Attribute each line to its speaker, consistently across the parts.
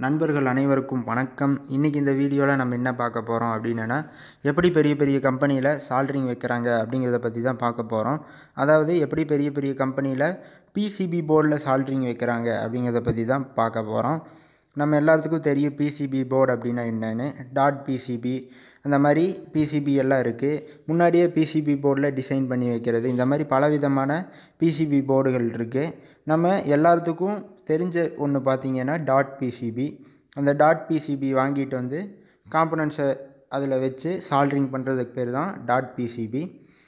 Speaker 1: நண்பர்கள் அனைவருக்கும் வணக்கம் இன்றைக்கி இந்த வீடியோவில் நம்ம என்ன பார்க்க போகிறோம் அப்படின்னா எப்படி பெரிய பெரிய கம்பெனியில் சால்ட்ரிங் வைக்கிறாங்க அப்படிங்கிறத பற்றி தான் பார்க்க போகிறோம் அதாவது எப்படி பெரிய பெரிய கம்பெனியில் பிசிபி போர்டில் சால்ட்ரிங் வைக்கிறாங்க அப்படிங்கிறத பற்றி தான் பார்க்க போகிறோம் நம்ம எல்லாத்துக்கும் தெரியும் பிசிபி போர்டு அப்படின்னா என்னென்னு டாட் பிசிபி அந்த மாதிரி பிசிபி எல்லாம் இருக்குது முன்னாடியே பிசிபி போர்டில் டிசைன் பண்ணி வைக்கிறது இந்த மாதிரி பலவிதமான பிசிபி போர்டுகள் இருக்குது நம்ம எல்லாத்துக்கும் தெரிஞ்ச ஒன்று பார்த்திங்கன்னா டாட் பிசிபி அந்த டாட் பிசிபி வாங்கிட்டு வந்து காம்பனன்ட்ஸை அதில் வச்சு சால்ட்ரிங் பண்ணுறதுக்கு பேர் தான் டாட் பிசிபி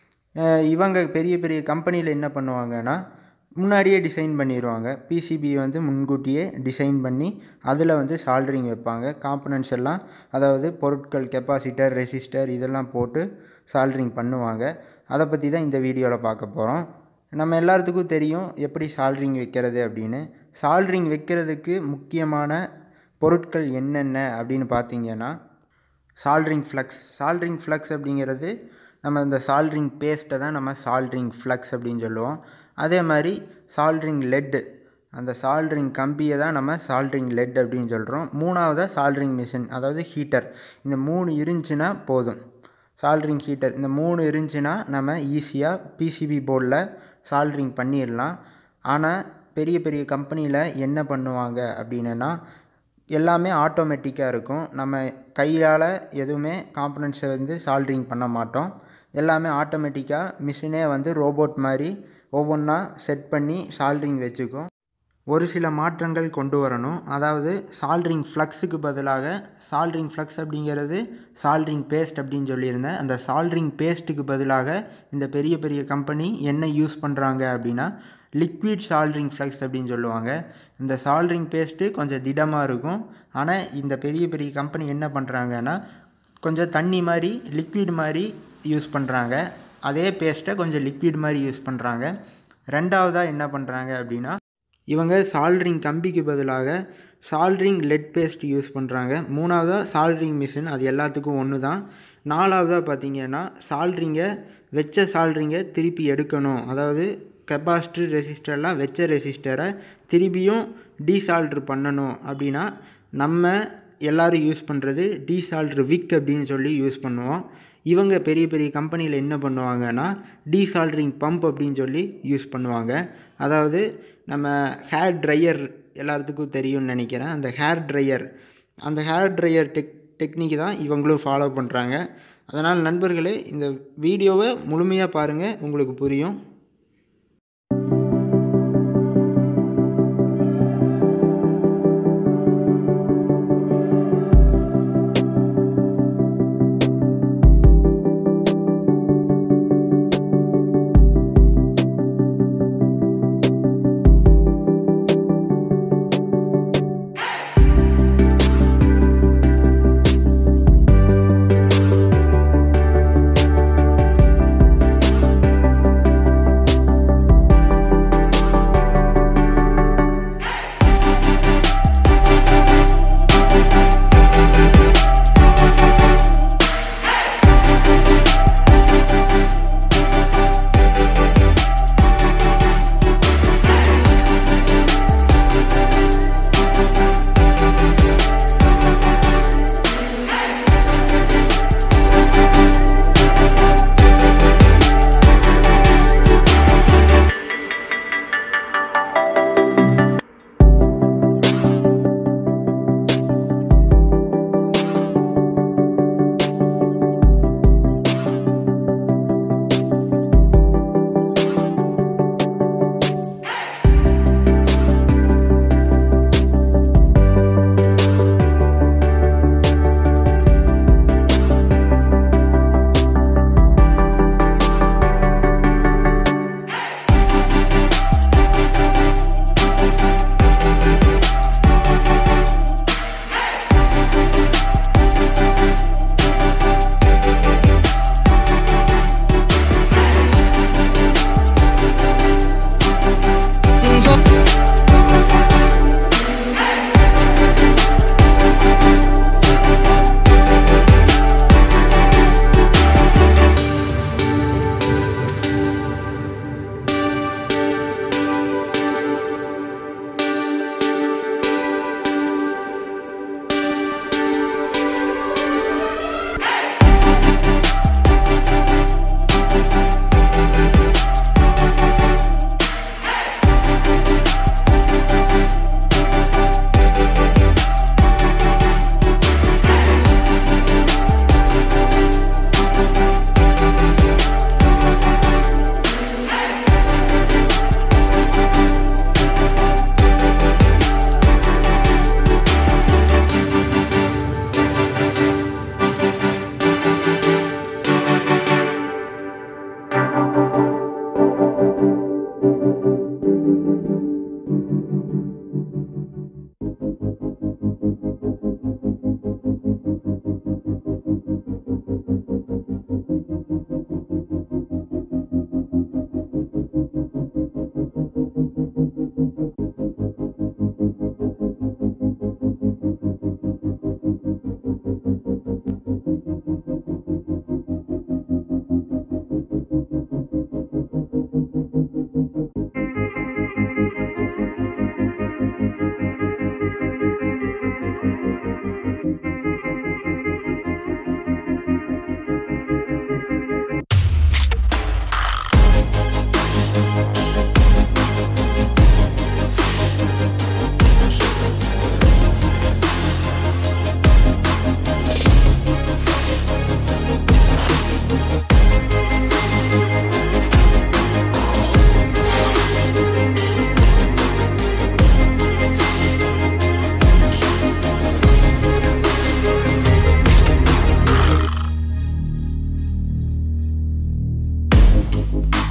Speaker 1: இவங்க பெரிய பெரிய கம்பெனியில் என்ன பண்ணுவாங்கன்னா முன்னாடியே டிசைன் பண்ணிடுவாங்க பிசிபி வந்து முன்கூட்டியே டிசைன் பண்ணி அதில் வந்து சால்ட்ரிங் வைப்பாங்க காம்பனன்ட்ஸ் எல்லாம் அதாவது பொருட்கள் கெப்பாசிட்டர் ரெசிஸ்டர் இதெல்லாம் போட்டு சால்ட்ரிங் பண்ணுவாங்க அதை பற்றி தான் இந்த வீடியோவில் பார்க்க போகிறோம் நம்ம எல்லாத்துக்கும் தெரியும் எப்படி சால்ட்ரிங் வைக்கிறது அப்படின்னு சால்ட்ரிங் வைக்கிறதுக்கு முக்கியமான பொருட்கள் என்னென்ன அப்படின்னு பார்த்தீங்கன்னா சால்ட்ரிங் ஃப்ளக்ஸ் சால்ட்ரிங் ஃப்ளக்ஸ் அப்படிங்கிறது நம்ம இந்த சால்ட்ரிங் பேஸ்ட்டை தான் நம்ம சால்ட்ரிங் ஃப்ளக்ஸ் அப்படின்னு சொல்லுவோம் அதே மாதிரி சால்ட்ரிங் லெட்டு அந்த சால்ட்ரிங் கம்பியை தான் நம்ம சால்ட்ரிங் லெட் அப்படின்னு சொல்கிறோம் மூணாவதாக சால்ட்ரிங் மிஷின் அதாவது ஹீட்டர் இந்த மூணு இருந்துச்சுன்னா போதும் சால்ட்ரிங் ஹீட்டர் இந்த மூணு இருந்துச்சுன்னா நம்ம ஈஸியாக பிசிபி போர்டில் சால்ட்ரிங் பண்ணிடலாம் ஆனால் பெரிய பெரிய கம்பெனியில் என்ன பண்ணுவாங்க அப்படின்னா எல்லாமே ஆட்டோமேட்டிக்காக இருக்கும் நம்ம கையால் எதுவுமே காம்பனன்ட்ஸை வந்து சால்ட்ரிங் பண்ண மாட்டோம் எல்லாமே ஆட்டோமேட்டிக்காக மிஷினே வந்து ரோபோட் மாதிரி ஒவ்வொன்றா செட் பண்ணி சால்ட்ரிங் வச்சுக்கும் ஒரு சில மாற்றங்கள் கொண்டு வரணும் அதாவது சால்ட்ரிங் ஃப்ளக்ஸுக்கு பதிலாக சால்ட்ரிங் ஃப்ளக்ஸ் அப்படிங்கிறது சால்ட்ரிங் பேஸ்ட் அப்படின்னு சொல்லியிருந்தேன் அந்த சால்ட்ரிங் பேஸ்ட்டுக்கு பதிலாக இந்த பெரிய பெரிய கம்பெனி என்ன யூஸ் பண்ணுறாங்க அப்படின்னா லிக்விட் சால்ட்ரிங் ஃப்ளக்ஸ் அப்படின்னு சொல்லுவாங்க இந்த சால்ட்ரிங் பேஸ்ட்டு கொஞ்சம் திடமாக இருக்கும் ஆனால் இந்த பெரிய பெரிய கம்பெனி என்ன பண்ணுறாங்கன்னா கொஞ்சம் தண்ணி மாதிரி லிக்விட் மாதிரி யூஸ் பண்ணுறாங்க அதே பேஸ்ட்டை கொஞ்சம் லிக்விட் மாதிரி யூஸ் பண்ணுறாங்க ரெண்டாவதாக என்ன பண்ணுறாங்க அப்படின்னா இவங்க சால்ட்ரிங் கம்பிக்கு பதிலாக சால்ட்ரிங் லெட் பேஸ்ட் யூஸ் பண்ணுறாங்க மூணாவதாக சால்ட்ரிங் மிஷின் அது எல்லாத்துக்கும் ஒன்று தான் நாலாவதாக பார்த்தீங்கன்னா சால்ட்ரிங்கை வச்ச சால்ட்ரிங்கை திருப்பி எடுக்கணும் அதாவது கெப்பாசிட்டர் ரெசிஸ்டர்லாம் வச்ச ரெசிஸ்டரை திருப்பியும் டீசால்ட்ரு பண்ணணும் அப்படின்னா நம்ம எல்லோரும் யூஸ் பண்ணுறது டீசால்ட்ரு விக் அப்படின்னு சொல்லி யூஸ் பண்ணுவோம் இவங்க பெரிய பெரிய கம்பெனியில் என்ன பண்ணுவாங்கன்னா டீசால்ட்ரிங் பம்ப் அப்படின்னு சொல்லி யூஸ் பண்ணுவாங்க அதாவது நம்ம ஹேர் ட்ரையர் எல்லாத்துக்கும் தெரியும்னு நினைக்கிறேன் அந்த ஹேர் ட்ரையர் அந்த ஹேர் ட்ரையர் டெக் டெக்னிக் தான் இவங்களும் ஃபாலோ பண்ணுறாங்க அதனால் நண்பர்களே இந்த வீடியோவை முழுமையாக பாருங்கள் உங்களுக்கு புரியும்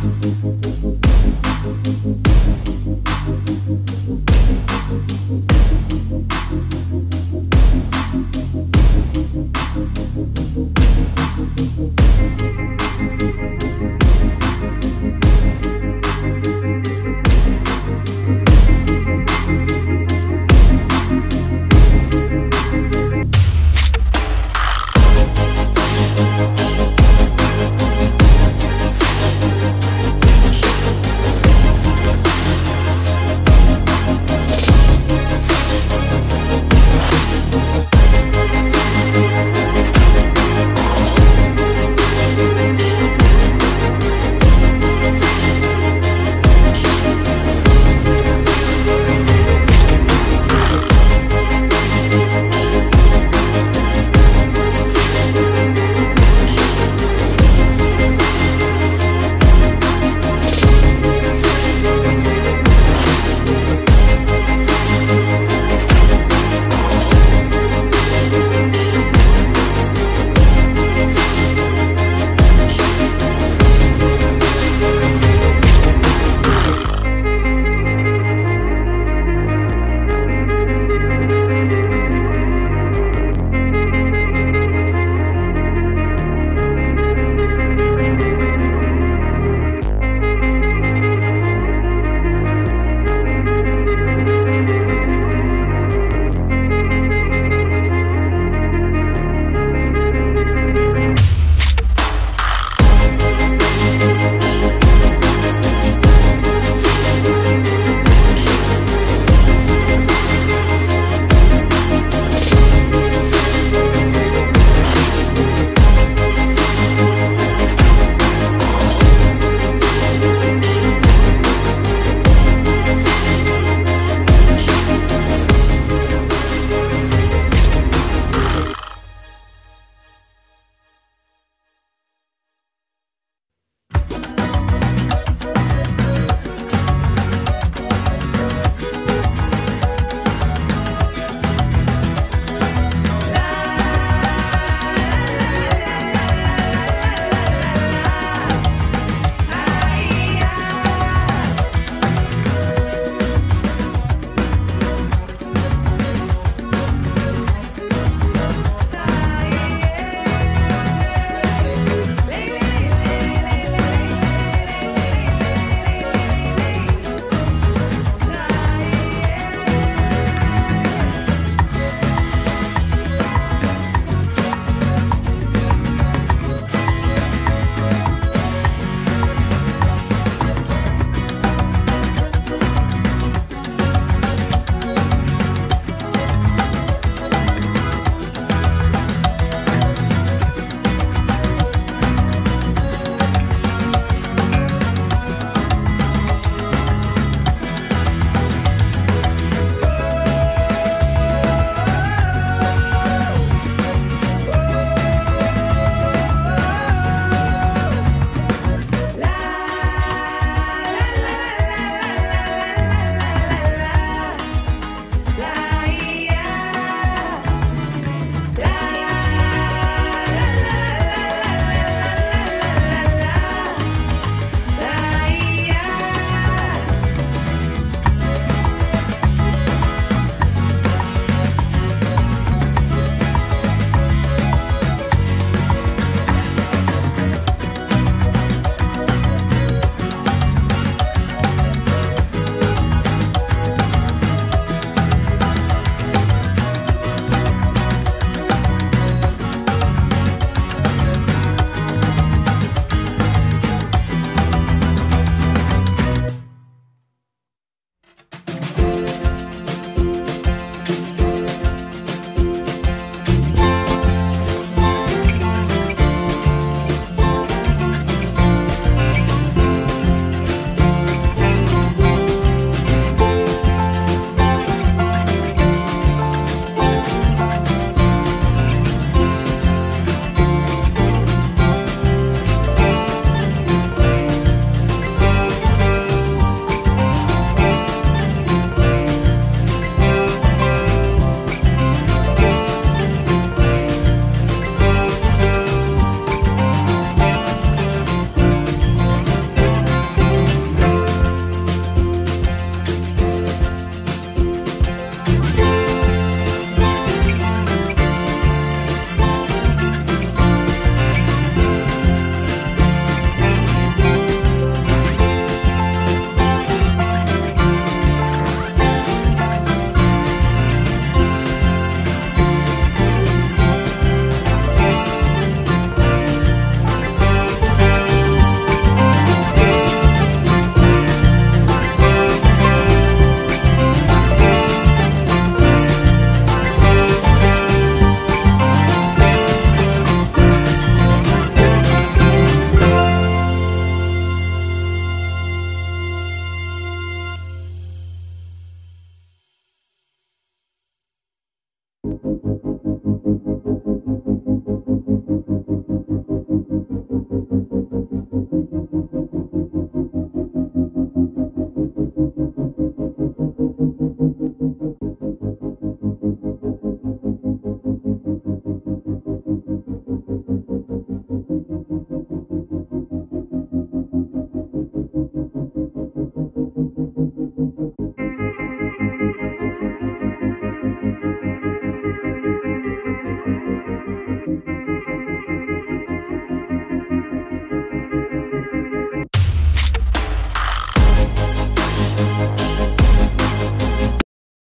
Speaker 2: பண்ணுங்கள்